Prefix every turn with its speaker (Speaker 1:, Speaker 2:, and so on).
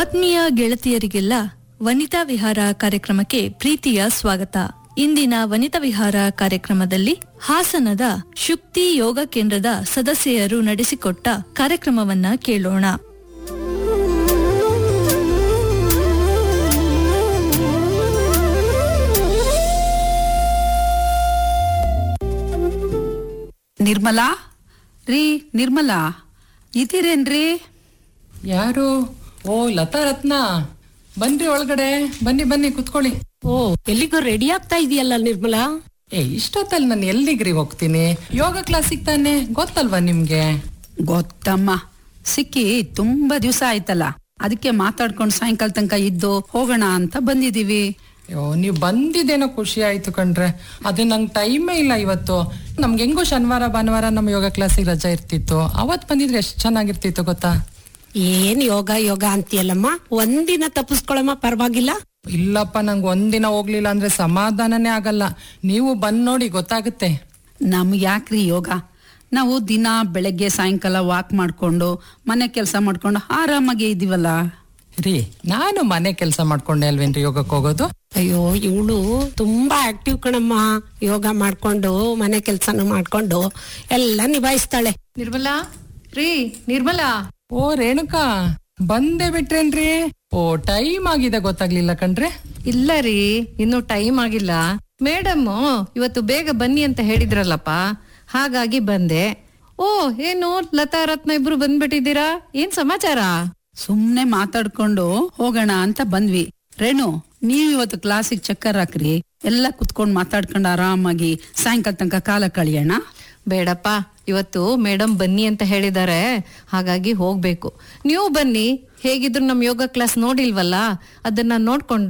Speaker 1: ಆತ್ಮೀಯ ಗೆಳತಿಯರಿಗೆಲ್ಲ ವನಿತಾ ವಿಹಾರ ಕಾರ್ಯಕ್ರಮಕ್ಕೆ ಪ್ರೀತಿಯ ಸ್ವಾಗತ ಇಂದಿನ ವನಿತಾ ವಿಹಾರ ಕಾರ್ಯಕ್ರಮದಲ್ಲಿ ಹಾಸನದ ಶುಕ್ತಿ ಯೋಗ ಕೇಂದ್ರದ ಸದಸ್ಯರು ನಡೆಸಿಕೊಟ್ಟ ಕಾರ್ಯಕ್ರಮವನ್ನ ಕೇಳೋಣ
Speaker 2: ನಿರ್ಮಲಾ ರೀ ನಿರ್ಮಲಾ ಇದ್ದೀರೇನ್ರಿ
Speaker 3: ಯಾರು ಓ ಲತಾ ರತ್ನ ಬನ್ರಿ ಒಳಗಡೆ ಬನ್ನಿ ಬನ್ನಿ ಕುತ್ಕೊಳ್ಳಿ
Speaker 4: ಓ ಎಲ್ಲಿಗೋ ರೆಡಿ ಆಗ್ತಾ ಇದೆಯಲ್ಲ ನಿರ್ಮಲಾ
Speaker 3: ಏ ಇಷ್ಟೊತ್ತಲ್ಲಿ ನಾನು ಎಲ್ಲಿಗ್ರಿ ಹೋಗ್ತೀನಿ ಯೋಗ ಕ್ಲಾಸಿಗೆ ತಾನೆ ಗೊತ್ತಲ್ವಾ ನಿಮ್ಗೆ
Speaker 2: ಗೊತ್ತಮ್ಮ ಸಿಕ್ಕಿ ತುಂಬಾ ದಿವಸ ಆಯ್ತಲ್ಲ ಅದಕ್ಕೆ ಮಾತಾಡ್ಕೊಂಡು ಸಾಯಂಕಾಲ ತನಕ ಇದ್ದು ಹೋಗೋಣ ಅಂತ ಬಂದಿದೀವಿ
Speaker 3: ಅಯ್ಯೋ ನೀವು ಬಂದಿದ್ದೇನೋ ಖುಷಿ ಆಯ್ತು ಕಣ್ರೆ ಅದೇ ನಂಗೆ ಟೈಮೇ ಇಲ್ಲ ಇವತ್ತು ನಮ್ಗೆ ಹೆಂಗೋ ಶನಿವಾರ ಭಾನುವಾರ ನಮ್ಮ ಯೋಗ ಕ್ಲಾಸಿಗೆ ರಜಾ ಇರ್ತಿತ್ತು ಅವತ್ ಬಂದಿದ್ರೆ ಎಷ್ಟು ಚೆನ್ನಾಗಿರ್ತಿತ್ತು ಗೊತ್ತಾ
Speaker 4: ಏನ್ ಯೋಗ ಯೋಗ ಅಂತೀಯಲ್ಲಮ್ಮ ಒಂದಿನ ತಪ್ಪಿಸ್ಕೊಳಮ್ಮ ಪರವಾಗಿಲ್ಲ
Speaker 3: ಇಲ್ಲಪ್ಪ ನಂಗೆ ಒಂದಿನ ಹೋಗ್ಲಿಲ್ಲ ಅಂದ್ರೆ ಸಮಾಧಾನನೇ ಆಗಲ್ಲ ನೀವು ಬಂದ್ ನೋಡಿ ಗೊತ್ತಾಗುತ್ತೆ
Speaker 2: ನಮ್ಗೆ ಯಾಕ್ರಿ ಯೋಗ ನಾವು ದಿನ ಬೆಳಗ್ಗೆ ಸಾಯಂಕಾಲ ವಾಕ್ ಮಾಡ್ಕೊಂಡು ಮನೆ ಕೆಲಸ ಮಾಡ್ಕೊಂಡು ಆರಾಮಾಗಿ ಇದೀವಲ್ಲ
Speaker 3: ರೀ ನಾನು ಮನೆ ಕೆಲಸ ಮಾಡ್ಕೊಂಡೆ ಅಲ್ವೇನ್ರಿ ಯೋಗಕ್ಕೆ ಹೋಗೋದು
Speaker 4: ಅಯ್ಯೋ ಇವಳು ತುಂಬಾ ಆಕ್ಟಿವ್ ಕಣಮ್ಮ ಯೋಗ ಮಾಡ್ಕೊಂಡು ಮನೆ ಕೆಲ್ಸನೂ ಮಾಡ್ಕೊಂಡು ಎಲ್ಲ ನಿಭಾಯಿಸ್ತಾಳೆ
Speaker 5: ನಿರ್ಮಲಾ ರೀ ನಿರ್ಮಲಾ
Speaker 3: ಓ ರೇಣುಕಾ ಬಂದೇ ಬಿಟ್ರೇನ್ರಿ ಓ ಟೈಮ್ ಆಗಿದೆ ಗೊತ್ತಾಗ್ಲಿಲ್ಲ ಕಣ್ರೆ
Speaker 5: ಇಲ್ಲ ರೀ ಇನ್ನು ಟೈಮ್ ಆಗಿಲ್ಲ ಮೇಡಮ್ ಇವತ್ತು ಬೇಗ ಬನ್ನಿ ಅಂತ ಹೇಳಿದ್ರಲ್ಲಪ್ಪ ಹಾಗಾಗಿ ಬಂದೆ ಓ ಏನು ಲತಾ ರತ್ನ ಇಬ್ರು ಬಂದ್ಬಿಟ್ಟಿದ್ದೀರಾ ಏನ್ ಸಮಾಚಾರ
Speaker 2: ಸುಮ್ನೆ ಮಾತಾಡ್ಕೊಂಡು ಹೋಗೋಣ ಅಂತ ಬಂದ್ವಿ ರೇಣು ನೀವ್ ಇವತ್ತು ಕ್ಲಾಸಿಗೆ ಚಕ್ಕರ್ ಹಾಕ್ರಿ ಎಲ್ಲ ಕುತ್ಕೊಂಡ್ ಮಾತಾಡ್ಕೊಂಡು ಆರಾಮಾಗಿ ಸಾಯಂಕಾಲ ತನಕ ಕಾಲ ಕಳಿಯೋಣ
Speaker 5: ಬೇಡಪ್ಪ ಇವತ್ತು ಮೇಡಮ್ ಬನ್ನಿ ಅಂತ ಹೇಳಿದ್ದಾರೆ ಹಾಗಾಗಿ ಹೋಗ್ಬೇಕು ನೀವು ಬನ್ನಿ ಹೇಗಿದ್ರು ನಮ್ ಯೋಗ ಕ್ಲಾಸ್ ನೋಡಿಲ್ವಲ್ಲ ಅದನ್ನ ನೋಡ್ಕೊಂಡು